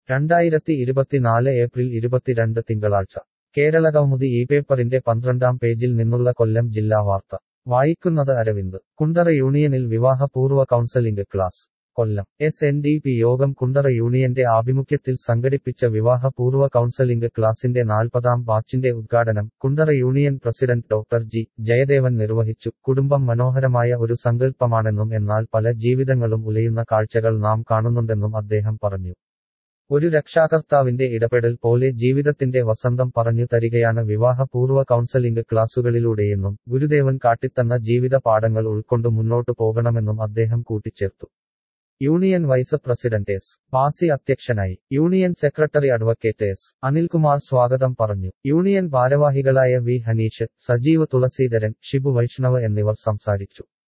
രണ്ടായിരത്തി ഇരുപത്തിനാല് ഏപ്രിൽ ഇരുപത്തിരണ്ട് തിങ്കളാഴ്ച കേരളകൗമുദി ഈ പേപ്പറിന്റെ പന്ത്രണ്ടാം പേജിൽ നിന്നുള്ള കൊല്ലം ജില്ലാ വാർത്ത വായിക്കുന്നത് അരവിന്ദ് കുണ്ടറ യൂണിയനിൽ വിവാഹപൂർവ്വ counselling class Kollam S N D P യോഗം കുണ്ടറ യൂണിയന്റെ ആഭിമുഖ്യത്തിൽ സംഘടിപ്പിച്ച വിവാഹപൂർവ്വ കൗൺസലിംഗ് ക്ലാസിന്റെ നാൽപ്പതാം ബാച്ചിന്റെ ഉദ്ഘാടനം Kundara union president doctor G Jayadevan നിർവഹിച്ചു കുടുംബം മനോഹരമായ ഒരു സങ്കല്പമാണെന്നും എന്നാൽ പല ജീവിതങ്ങളും ഉലയുന്ന കാഴ്ചകൾ നാം കാണുന്നുണ്ടെന്നും അദ്ദേഹം പറഞ്ഞു ഒരു രക്ഷാകർത്താവിന്റെ ഇടപെടൽ പോലെ ജീവിതത്തിന്റെ വസന്തം പറഞ്ഞു തരികയാണ് വിവാഹപൂർവ്വ കൗൺസലിംഗ് ക്ലാസുകളിലൂടെയെന്നും ഗുരുദേവൻ കാട്ടിത്തന്ന ജീവിത പാഠങ്ങൾ ഉൾക്കൊണ്ടു മുന്നോട്ടു പോകണമെന്നും അദ്ദേഹം കൂട്ടിച്ചേർത്തു union vice president S Basi അധ്യക്ഷനായി union secretary advocate S Anilkumar സ്വാഗതം പറഞ്ഞു യൂണിയൻ ഭാരവാഹികളായ വി ഹനീഷ് സജീവ് തുളസീധരൻ ഷിബു വൈഷ്ണവ് എന്നിവർ സംസാരിച്ചു